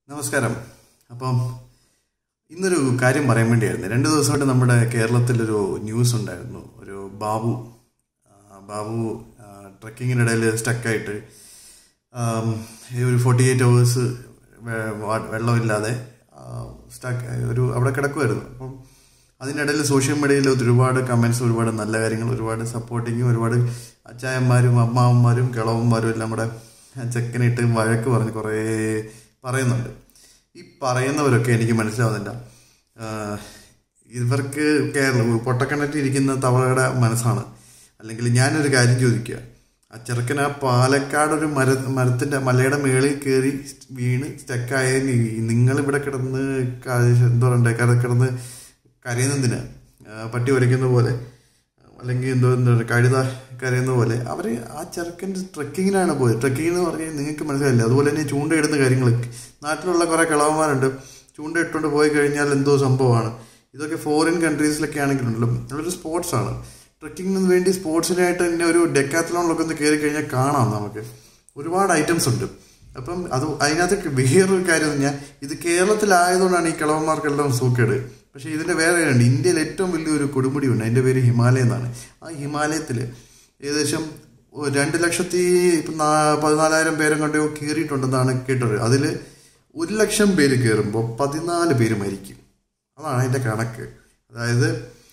നമസ്കാരം അപ്പം ഇന്നൊരു കാര്യം പറയാൻ വേണ്ടിയായിരുന്നു രണ്ട് ദിവസമായിട്ട് നമ്മുടെ കേരളത്തിലൊരു ന്യൂസ് ഉണ്ടായിരുന്നു ഒരു ബാബു ആ, ബാബു ട്രക്കിങ്ങിനിടയിൽ സ്റ്റക്കായിട്ട് ഒരു ഫോർട്ടി എയ്റ്റ് അവേഴ്സ് വെള്ളമില്ലാതെ സ്റ്റക്ക് ഒരു അവിടെ കിടക്കുമായിരുന്നു അപ്പം അതിനിടയിൽ സോഷ്യൽ മീഡിയയിൽ ഒരുപാട് കമൻസ് ഒരുപാട് നല്ല കാര്യങ്ങൾ ഒരുപാട് സപ്പോർട്ടിങ്ങും ഒരുപാട് അച്ചായന്മാരും അമ്മാവന്മാരും കിളവന്മാരും എല്ലാം കൂടെ ആ ചെക്കനിട്ട് വഴക്ക് പറഞ്ഞ് കുറേ പറയുന്നുണ്ട് ഈ പറയുന്നവരൊക്കെ എനിക്ക് മനസ്സിലാവുന്നില്ല ആഹ് ഇവർക്ക് കേരളം പൊട്ടക്കിണറ്റിൽ ഇരിക്കുന്ന തവളയുടെ മനസ്സാണ് അല്ലെങ്കിൽ ഞാനൊരു കാര്യം ചോദിക്കുക ആ ചെറുക്കൻ ആ പാലക്കാട് ഒരു മര മരത്തിന്റെ മലയുടെ മേളിൽ കയറി വീണ് സ്റ്റക്കായ നിങ്ങൾ ഇവിടെ കിടന്ന് ക- എന്താ പറയണ്ടേ കട- കിടന്ന് കരയുന്നതിന് പട്ടി ഉരയ്ക്കുന്ന പോലെ അല്ലെങ്കിൽ എന്തോ എന്താ പറയുക, കഴുത കരയുന്ന പോലെ അവർ ആ ചെറുക്കൻ്റെ ട്രക്കിങ്ങിനാണ് പോയത് ട്രക്കിംഗ് എന്ന് പറഞ്ഞാൽ നിങ്ങൾക്ക് മനസ്സിലായില്ല അതുപോലെ തന്നെ ചൂണ്ടയിടുന്ന കാര്യങ്ങൾ നാട്ടിലുള്ള കുറേ കിളവന്മാരുണ്ട് ചൂണ്ടയിട്ടുകൊണ്ട് പോയി കഴിഞ്ഞാൽ എന്തോ സംഭവമാണ് ഇതൊക്കെ ഫോറിൻ കൺട്രീസിലൊക്കെ ആണെങ്കിലുണ്ടല്ലോ അതൊരു സ്പോർട്സാണ് ട്രക്കിങ്ങിന് വേണ്ടി സ്പോർട്സിനായിട്ട് തന്നെ ഒരു ഡെക്കാത്തലോണിലൊക്കെ ഒന്ന് കയറി കഴിഞ്ഞാൽ കാണാം നമുക്ക് ഒരുപാട് ഐറ്റംസ് ഉണ്ട് അപ്പം അത് അതിനകത്ത് വേറൊരു കാര്യം എന്ന് പറഞ്ഞാൽ ഇത് കേരളത്തിലായതുകൊണ്ടാണ് ഈ കിളവന്മാർക്കെല്ലാം സൂക്കേട് പക്ഷേ ഇതിൻ്റെ വേറെ കാര്യമുണ്ട് ഇന്ത്യയിൽ ഏറ്റവും വലിയൊരു കൊടുമുടി ഉണ്ട് അതിൻ്റെ പേര് ഹിമാലയ എന്നാണ് ആ ഹിമാലയത്തിൽ ഏകദേശം ഒരു രണ്ട് ലക്ഷത്തി ഇപ്പം നാ- പതിനാലായിരം പേരും കണ്ടോ കയറിയിട്ടുണ്ടെന്നാണ് കേട്ടത് അതിൽ ഒരു ലക്ഷം പേര് കയറുമ്പോൾ പതിനാല് പേര് മരിക്കും അതാണ് അതിൻ്റെ കണക്ക് അതായത്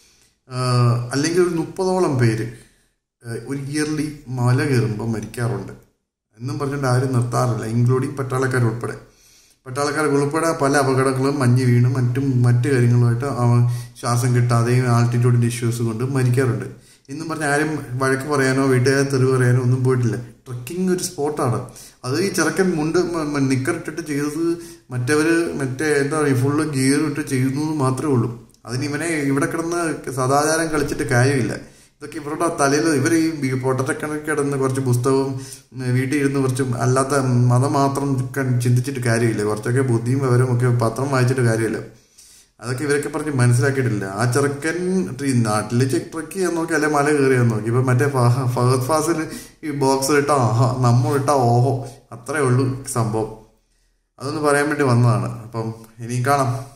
ആഹ്, അല്ലെങ്കിൽ ഒരു മുപ്പതോളം പേര് ആഹ്, ഒരു ഇയർലി മല കയറുമ്പോൾ മരിക്കാറുണ്ട് എന്നും പറഞ്ഞിട്ട് ആരും നിർത്താറില്ല ഇൻക്ലൂഡിങ് പട്ടാളക്കാർ ഉൾപ്പെടെ പട്ടാളക്കാർ ഉൾപ്പെടെ പല അപകടങ്ങളും മഞ്ഞ് വീണും മറ്റും മറ്റു കാര്യങ്ങളുമായിട്ട് അവൻ ശ്വാസം കിട്ടാതെയും ആൾട്ടിറ്റ്യൂഡിൻ്റെ ഇഷ്യൂസ് കൊണ്ട് മരിക്കാറുണ്ട് എന്നും പറഞ്ഞ് ആരും വഴക്ക് പറയാനോ വീട്ടുകാരെ തെറിവ് പറയാനോ ഒന്നും പോയിട്ടില്ല ട്രക്കിംഗ് ഒരു സ്പോട്ടാണ് അത് ഈ ചെറുക്കൻ മുണ്ട് മ- മ- നിക്കറിട്ടിട്ട് ചെയ്തത് മറ്റവര് മറ്റേ എന്താ പറയുക ഫുള്ള് ഗിയർ ഇട്ട് ചെയ്യുന്നു എന്ന് മാത്രമേ ഉള്ളൂ അതിന് ഇവനെ ഇവിടെ കിടന്ന് സദാചാരം കളിച്ചിട്ട് കാര്യമില്ല ഇതൊക്കെ ഇവരുടെ തലയിൽ ഇവർ ഈ പൊട്ടത്തക്കണക്ക് കിടന്ന് കുറച്ച് പുസ്തകവും ഉം, വീട്ടിൽ ഇരുന്ന് കുറച്ച് അല്ലാത്ത മതം മാത്രം ക- ചിന്തിച്ചിട്ട് കാര്യമില്ല കുറച്ചൊക്കെ ബുദ്ധിയും വിവരവും ഒക്കെ പത്രം വായിച്ചിട്ട് കാര്യമില്ല അതൊക്കെ ഇവരൊക്കെ പറഞ്ഞ് മനസ്സിലാക്കിയിട്ടില്ല ആ ചെറുക്കൻ ഈ നാട്ടിൽ ചെക്ക് ട്രക്ക് ചെയ്യാൻ നോക്കി അല്ലെ മല കയറിയാൻ നോക്കി ഇപ്പൊ മറ്റേ ഫഹ- ഫഹദ് ഫാസിൽ ഈ ബോക്സ് ഇട്ട ആഹാ നമ്മൾ ഇട്ട ഓഹോ അത്രേ ഉള്ളൂ സംഭവം അതൊന്ന് പറയാൻ വേണ്ടി വന്നതാണ് അപ്പം ഇനിയും കാണാം